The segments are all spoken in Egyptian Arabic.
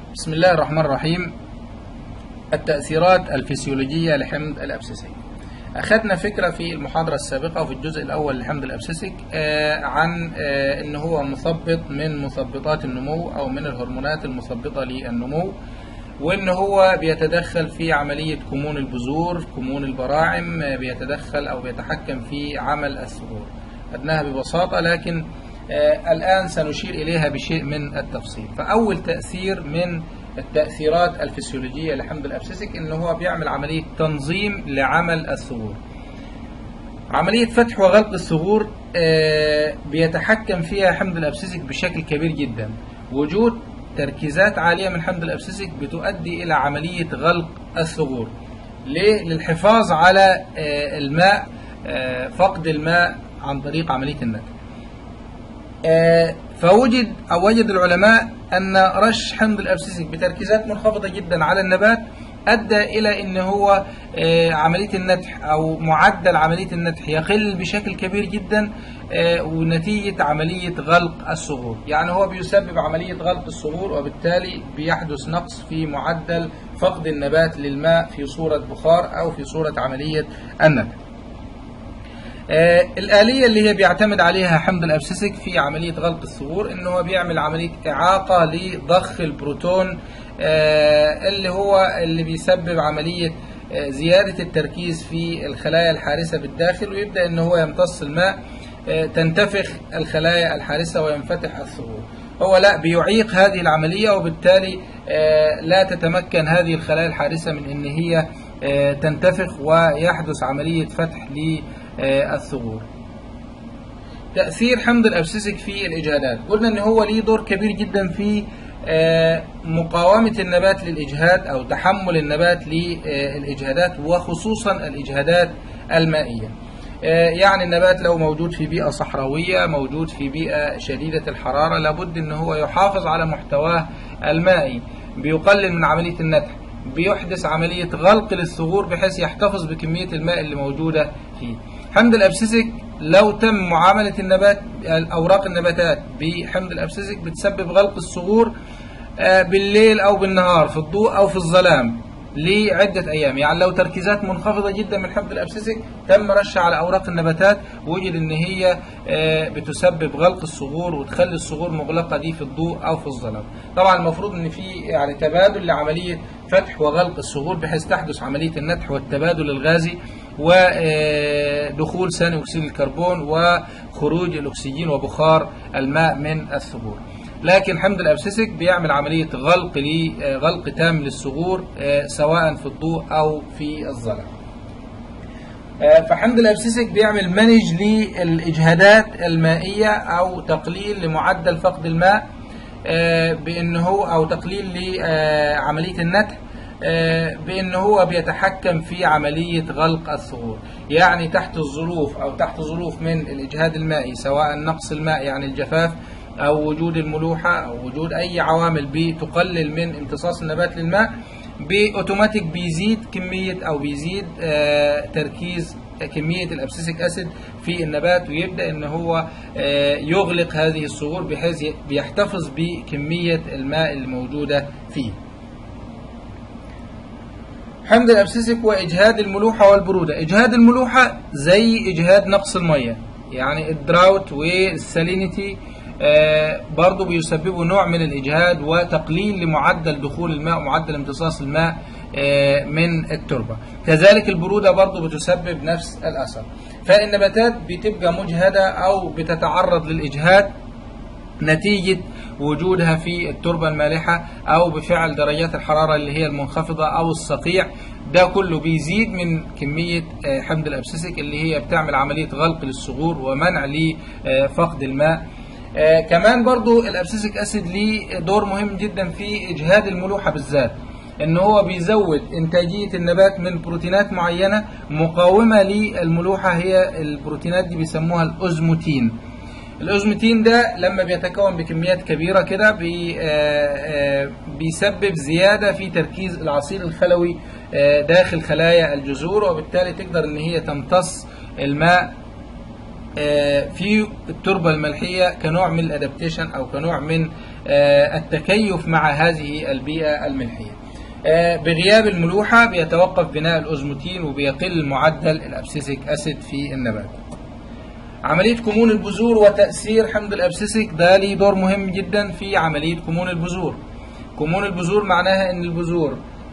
بسم الله الرحمن الرحيم التأثيرات الفسيولوجية لحمض الأبسيسيك أخذنا فكرة في المحاضرة السابقة وفي الجزء الأول لحمض الأبسيسيك آه عن آه أن هو مثبط من مثبطات النمو أو من الهرمونات المثبطة للنمو وأن هو بيتدخل في عملية كمون البذور كمون البراعم آه بيتدخل أو بيتحكم في عمل الثغور أدناها ببساطة لكن آه الآن سنشير إليها بشيء من التفصيل فأول تأثير من التأثيرات الفسيولوجية لحمض الأبسيسيك إن هو بيعمل عملية تنظيم لعمل الثغور عملية فتح وغلق الثغور آه بيتحكم فيها حمض الأبسيسيك بشكل كبير جدا وجود تركيزات عالية من حمض الأبسيسيك بتؤدي إلى عملية غلق الثغور ليه؟ للحفاظ على آه الماء فقد الماء عن طريق عملية النتج فوجد أو وجد العلماء أن رش حمض الأبسيسيك بتركيزات منخفضة جدا على النبات أدى إلى أن هو عملية النتح أو معدل عملية النتح يقل بشكل كبير جدا ونتيجة عملية غلق الصغور يعني هو بيسبب عملية غلق الصغور وبالتالي بيحدث نقص في معدل فقد النبات للماء في صورة بخار أو في صورة عملية النتح آه الآلية اللي هي بيعتمد عليها حمض الأبسيسيك في عملية غلق الثغور إن هو بيعمل عملية إعاقة لضخ البروتون آه اللي هو اللي بيسبب عملية آه زيادة التركيز في الخلايا الحارسة بالداخل ويبدأ إن هو يمتص الماء تنتفخ الخلايا الحارسة وينفتح الثغور هو لا بيعيق هذه العملية وبالتالي لا تتمكن هذه الخلايا الحارسة من إن هي تنتفخ ويحدث عملية فتح للثغور تأثير حمض الأبسيسيك في الإجهادات قلنا أن هو ليه دور كبير جدا في مقاومة النبات للإجهاد أو تحمل النبات للإجهادات وخصوصا الإجهادات المائية يعني النبات لو موجود في بيئة صحراوية موجود في بيئة شديدة الحرارة لابد أن هو يحافظ على محتواه المائي بيقلل من عملية النتح بيحدث عملية غلق للثغور بحيث يحتفظ بكمية الماء اللي موجودة فيه حمض الأبسيسيك لو تم معاملة النبات أوراق النباتات بحمض الأبسيسيك بتسبب غلق الثغور بالليل أو بالنهار في الضوء أو في الظلام لعدة أيام يعني لو تركيزات منخفضة جدا من حمض الأبسيسيك تم رشها على أوراق النباتات وجد أن هي بتسبب غلق الصغور وتخلي الصغور مغلقة دي في الضوء أو في الظلام طبعا المفروض أن في يعني تبادل لعملية فتح وغلق الصغور بحيث تحدث عملية النتح والتبادل الغازي ودخول ثاني أكسيد الكربون وخروج الأكسجين وبخار الماء من الثغور لكن حمض الأبسيسيك بيعمل عملية غلق غلق تام للصغور سواء في الضوء أو في الظلام فحمض الأبسيسيك بيعمل منج للإجهادات المائية أو تقليل لمعدل فقد الماء بأنه هو أو تقليل لعملية النتح بأن هو بيتحكم في عملية غلق الثغور يعني تحت الظروف أو تحت ظروف من الإجهاد المائي سواء نقص الماء يعني الجفاف أو وجود الملوحة أو وجود أي عوامل بتقلل من امتصاص النبات للماء بأوتوماتيك بيزيد كمية أو بيزيد آه تركيز كمية الأبسيسيك أسيد في النبات ويبدأ إن هو آه يغلق هذه الصغور بحيث بيحتفظ بكمية الماء الموجودة فيه حمض الأبسيسيك وإجهاد الملوحة والبرودة إجهاد الملوحة زي إجهاد نقص المية يعني الدراوت والسالينيتي آه برضو بيسببوا نوع من الإجهاد وتقليل لمعدل دخول الماء ومعدل امتصاص الماء آه من التربة كذلك البرودة برضو بتسبب نفس الأثر فالنباتات بتبقى مجهدة أو بتتعرض للإجهاد نتيجة وجودها في التربة المالحة أو بفعل درجات الحرارة اللي هي المنخفضة أو الصقيع ده كله بيزيد من كمية حمض الأبسيسيك اللي هي بتعمل عملية غلق للصغور ومنع لفقد الماء آه كمان برضو الابسيسيك اسيد ليه دور مهم جدا في اجهاد الملوحه بالذات ان هو بيزود انتاجيه النبات من بروتينات معينه مقاومه للملوحه هي البروتينات دي بيسموها الاوزموتين الاوزموتين ده لما بيتكون بكميات كبيره كده بي آه بيسبب زياده في تركيز العصير الخلوي آه داخل خلايا الجذور وبالتالي تقدر ان هي تمتص الماء في التربة الملحية كنوع من الادابتيشن او كنوع من التكيف مع هذه البيئة الملحية بغياب الملوحة بيتوقف بناء الأوزموتين وبيقل معدل الأبسيسيك أسيد في النبات عملية كمون البذور وتأثير حمض الأبسيسيك ده ليه دور مهم جدا في عملية كمون البذور كمون البذور معناها أن البذور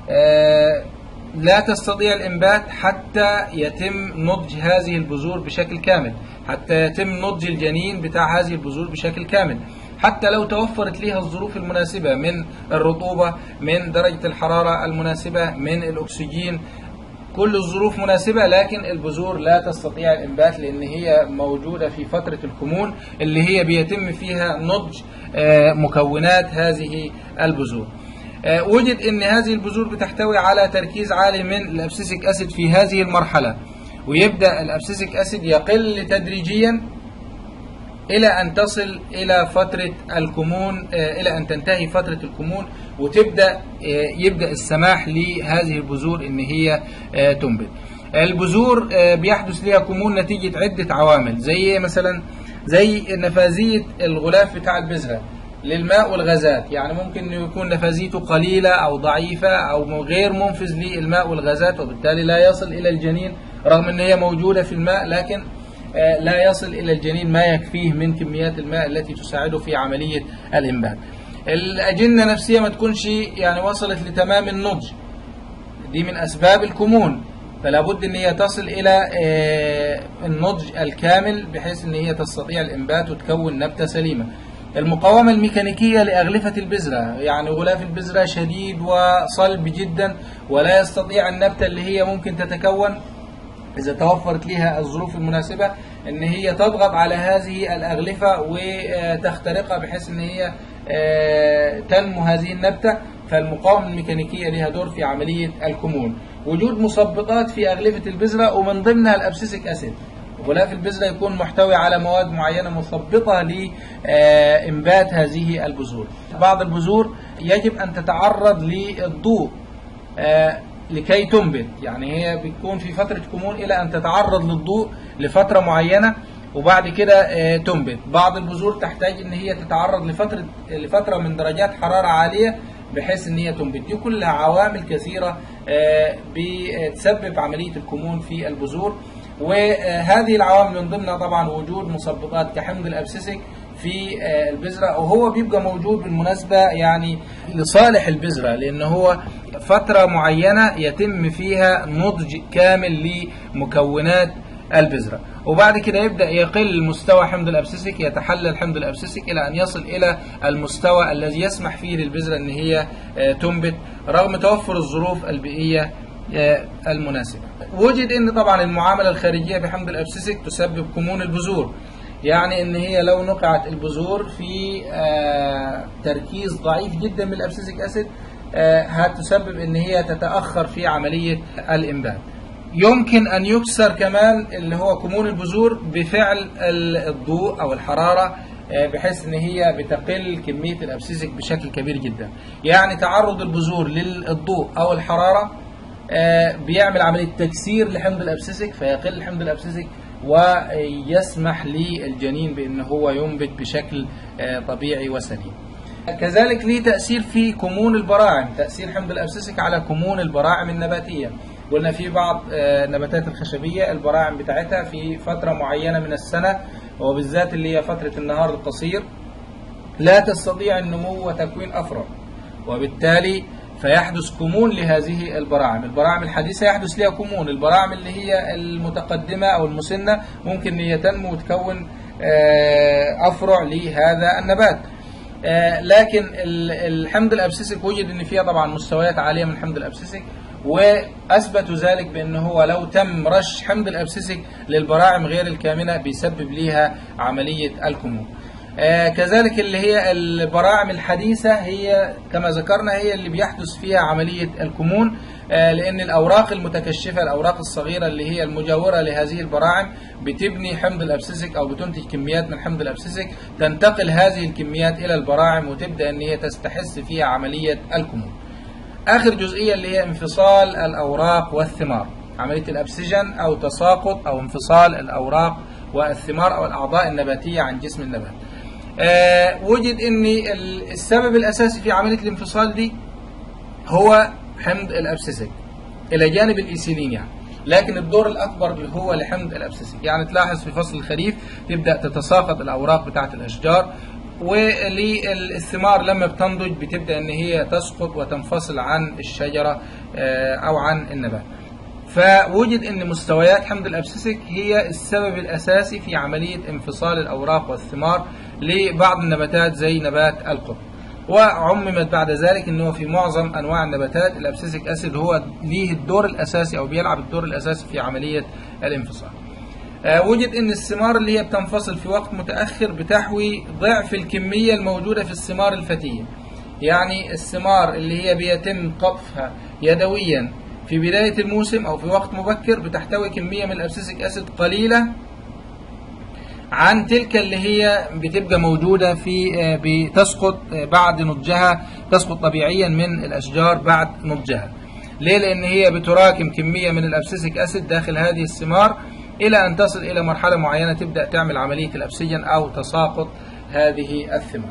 لا تستطيع الإنبات حتى يتم نضج هذه البذور بشكل كامل حتى يتم نضج الجنين بتاع هذه البذور بشكل كامل حتى لو توفرت لها الظروف المناسبة من الرطوبة من درجة الحرارة المناسبة من الأكسجين كل الظروف مناسبة لكن البذور لا تستطيع الإنبات لأن هي موجودة في فترة الكمون اللي هي بيتم فيها نضج مكونات هذه البذور وجد ان هذه البذور بتحتوي على تركيز عالي من الابسيسيك اسيد في هذه المرحلة ويبدأ الابسيسيك اسيد يقل تدريجيا الى ان تصل الى فترة الكمون الى ان تنتهي فترة الكمون وتبدأ يبدأ السماح لهذه البذور ان هي تنبت البذور بيحدث لها كمون نتيجة عدة عوامل زي مثلا زي نفاذية الغلاف بتاع البذرة للماء والغازات يعني ممكن يكون نفاذيته قليلة أو ضعيفة أو غير منفذ للماء والغازات وبالتالي لا يصل إلى الجنين رغم أن هي موجودة في الماء لكن لا يصل إلى الجنين ما يكفيه من كميات الماء التي تساعده في عملية الإنبات الأجنة نفسها ما تكونش يعني وصلت لتمام النضج دي من أسباب الكمون فلا بد ان هي تصل الى النضج الكامل بحيث ان هي تستطيع الانبات وتكون نبته سليمه المقاومة الميكانيكية لأغلفة البذرة يعني غلاف البذرة شديد وصلب جدا ولا يستطيع النبتة اللي هي ممكن تتكون إذا توفرت لها الظروف المناسبة إن هي تضغط على هذه الأغلفة وتخترقها بحيث إن هي تنمو هذه النبتة فالمقاومة الميكانيكية لها دور في عملية الكمون وجود مثبطات في أغلفة البذرة ومن ضمنها الأبسيسيك أسيد غلاف البذرة يكون محتوي على مواد معينة مثبطة لإنبات هذه البذور بعض البذور يجب أن تتعرض للضوء لكي تنبت يعني هي بتكون في فترة كمون إلى أن تتعرض للضوء لفترة معينة وبعد كده تنبت بعض البذور تحتاج ان هي تتعرض لفترة لفترة من درجات حرارة عالية بحيث ان هي تنبت دي كلها عوامل كثيرة بتسبب عملية الكمون في البذور وهذه العوامل من ضمنها طبعا وجود مثبطات كحمض الابسيسيك في البذرة وهو بيبقى موجود بالمناسبة يعني لصالح البذرة لأن هو فترة معينة يتم فيها نضج كامل لمكونات البذرة وبعد كده يبدأ يقل مستوى حمض الأبسيسيك يتحلل حمض الأبسيسيك إلى أن يصل إلى المستوى الذي يسمح فيه للبذرة أن هي تنبت رغم توفر الظروف البيئية المناسبة وجد أن طبعا المعاملة الخارجية بحمض الأبسيسيك تسبب كمون البذور يعني ان هي لو نقعت البذور في تركيز ضعيف جدا من الابسيسيك اسيد هتسبب ان هي تتاخر في عمليه الانبات يمكن ان يكسر كمان اللي هو كمون البذور بفعل الضوء او الحراره بحيث ان هي بتقل كميه الابسيسيك بشكل كبير جدا يعني تعرض البذور للضوء او الحراره بيعمل عمليه تكسير لحمض الابسيسيك فيقل حمض الابسيسيك ويسمح للجنين بأن هو ينبت بشكل طبيعي وسليم كذلك ليه تأثير في كمون البراعم تأثير حمض الأبسيسك على كمون البراعم النباتية قلنا في بعض النباتات الخشبية البراعم بتاعتها في فترة معينة من السنة وبالذات اللي هي فترة النهار القصير لا تستطيع النمو وتكوين أفرع وبالتالي فيحدث كمون لهذه البراعم البراعم الحديثة يحدث لها كمون البراعم اللي هي المتقدمة أو المسنة ممكن أن هي تنمو وتكون أفرع لهذا النبات لكن الحمض الأبسيسك وجد أن فيها طبعا مستويات عالية من حمض الأبسيسك وأثبتوا ذلك بأن هو لو تم رش حمض الأبسيسك للبراعم غير الكامنة بيسبب ليها عملية الكمون آه كذلك اللي هي البراعم الحديثة هي كما ذكرنا هي اللي بيحدث فيها عملية الكمون آه لأن الأوراق المتكشفة الأوراق الصغيرة اللي هي المجاورة لهذه البراعم بتبني حمض الأبسيسك أو بتنتج كميات من حمض الأبسيسك تنتقل هذه الكميات إلى البراعم وتبدأ أن هي تستحث فيها عملية الكمون آخر جزئية اللي هي انفصال الأوراق والثمار عملية الأبسجن أو تساقط أو انفصال الأوراق والثمار أو الأعضاء النباتية عن جسم النبات آه، وجد ان ال- السبب الاساسي في عمليه الانفصال دي هو حمض الابسيسيك الى جانب الايثيلين يعني لكن الدور الاكبر اللي هو لحمض الابسيسيك يعني تلاحظ في فصل الخريف تبدا تتساقط الاوراق بتاعه الاشجار وللثمار لما بتنضج بتبدا ان هي تسقط وتنفصل عن الشجره آه، او عن النبات فوجد ان مستويات حمض الابسيسيك هي السبب الاساسي في عمليه انفصال الاوراق والثمار لبعض النباتات زي نبات القطن وعممت بعد ذلك انه في معظم انواع النباتات الابسيسيك اسيد هو ليه الدور الاساسي او بيلعب الدور الاساسي في عمليه الانفصال آه، وجد ان الثمار اللي هي بتنفصل في وقت متاخر بتحوي ضعف الكميه الموجوده في الثمار الفتيه يعني الثمار اللي هي بيتم قطفها يدويا في بدايه الموسم او في وقت مبكر بتحتوي كميه من الابسيسيك اسيد قليله عن تلك اللي هي بتبقى موجودة في آه، بتسقط آه، بعد نضجها تسقط طبيعيا من الأشجار بعد نضجها ليه؟ لأن هي بتراكم كمية من الأبسيسيك أسيد داخل هذه الثمار إلى أن تصل إلى مرحلة معينة تبدأ تعمل عملية الأبسجن أو تساقط هذه الثمار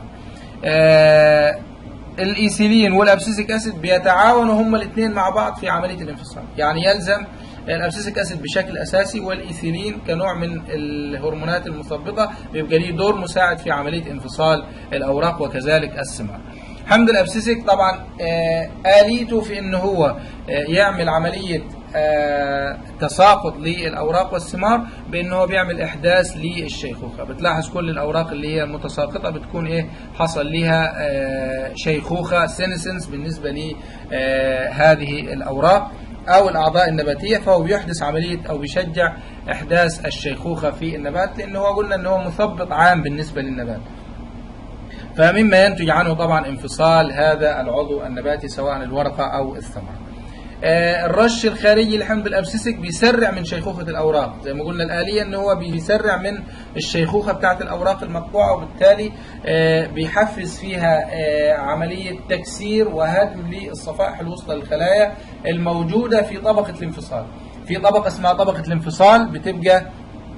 آه، الايثيلين والابسيسيك اسيد بيتعاونوا هما الاثنين مع بعض في عمليه الانفصال يعني يلزم الابسيسيك اسيد بشكل اساسي والايثيلين كنوع من الهرمونات المثبطه بيبقى ليه دور مساعد في عمليه انفصال الاوراق وكذلك الثمار حمض الابسيسيك طبعا آه، اليته في ان هو آه، يعمل عمليه آه، تساقط للاوراق والثمار بان هو بيعمل احداث للشيخوخه بتلاحظ كل الاوراق اللي هي متساقطه بتكون ايه حصل ليها آه، شيخوخه سينسنس بالنسبه لهذه الاوراق او الاعضاء النباتيه فهو بيحدث عمليه او بيشجع احداث الشيخوخه في النبات لان هو قلنا ان هو مثبط عام بالنسبه للنبات فمما ينتج عنه طبعا انفصال هذا العضو النباتي سواء الورقه او الثمره آه، الرش الخارجي لحمض الابسيسيك بيسرع من شيخوخه الاوراق زي ما قلنا الاليه ان هو بيسرع من الشيخوخه بتاعه الاوراق المقطوعه وبالتالي آه، بيحفز فيها آه، عمليه تكسير وهدم للصفائح الوسطى للخلايا الموجوده في طبقه الانفصال في طبقه اسمها طبقه الانفصال بتبقى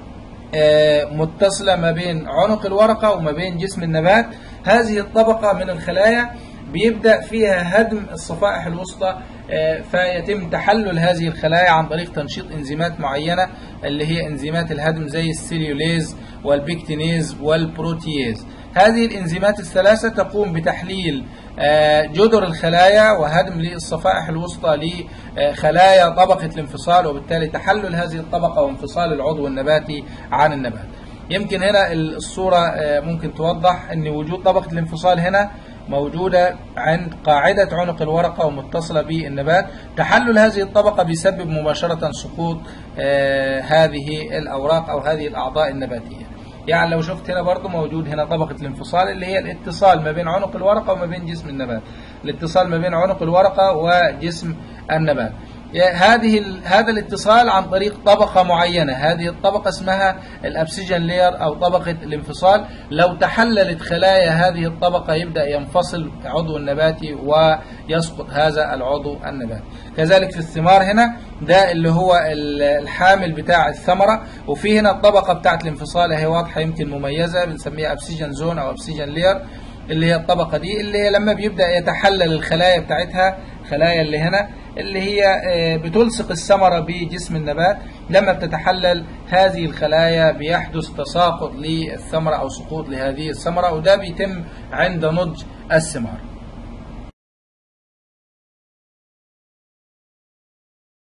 آه، متصلة ما بين عنق الورقة وما بين جسم النبات هذه الطبقة من الخلايا بيبدأ فيها هدم الصفائح الوسطى آه، فيتم تحلل هذه الخلايا عن طريق تنشيط انزيمات معينة اللي هي انزيمات الهدم زي السيليوليز والبيكتينيز والبروتييز هذه الانزيمات الثلاثة تقوم بتحليل آه، جذر الخلايا وهدم للصفائح الوسطى لخلايا طبقة الانفصال وبالتالي تحلل هذه الطبقة وانفصال العضو النباتي عن النبات يمكن هنا الصورة آه، ممكن توضح أن وجود طبقة الانفصال هنا موجودة عند قاعدة عنق الورقة ومتصلة بالنبات تحلل هذه الطبقة بيسبب مباشرة سقوط آه، هذه الأوراق أو هذه الأعضاء النباتية يعني لو شفت هنا برضو موجود هنا طبقة الانفصال اللي هي الاتصال ما بين عنق الورقة وما بين جسم النبات الاتصال ما بين عنق الورقة وجسم النبات هذه ال- هذا الاتصال عن طريق طبقة معينة هذه الطبقة اسمها الأبسجن لير أو طبقة الانفصال لو تحللت خلايا هذه الطبقة يبدأ ينفصل عضو النباتي ويسقط هذا العضو النباتي كذلك في الثمار هنا ده اللي هو ال- الحامل بتاع الثمرة وفي هنا الطبقة بتاعت الانفصال هي واضحة يمكن مميزة بنسميها أبسجن زون أو أبسجن لير اللي هي الطبقة دي اللي هي لما بيبدأ يتحلل الخلايا بتاعتها خلايا اللي هنا اللي هي آه، بتلصق الثمرة بجسم النبات لما بتتحلل هذه الخلايا بيحدث تساقط للثمرة أو سقوط لهذه الثمرة وده بيتم عند نضج الثمار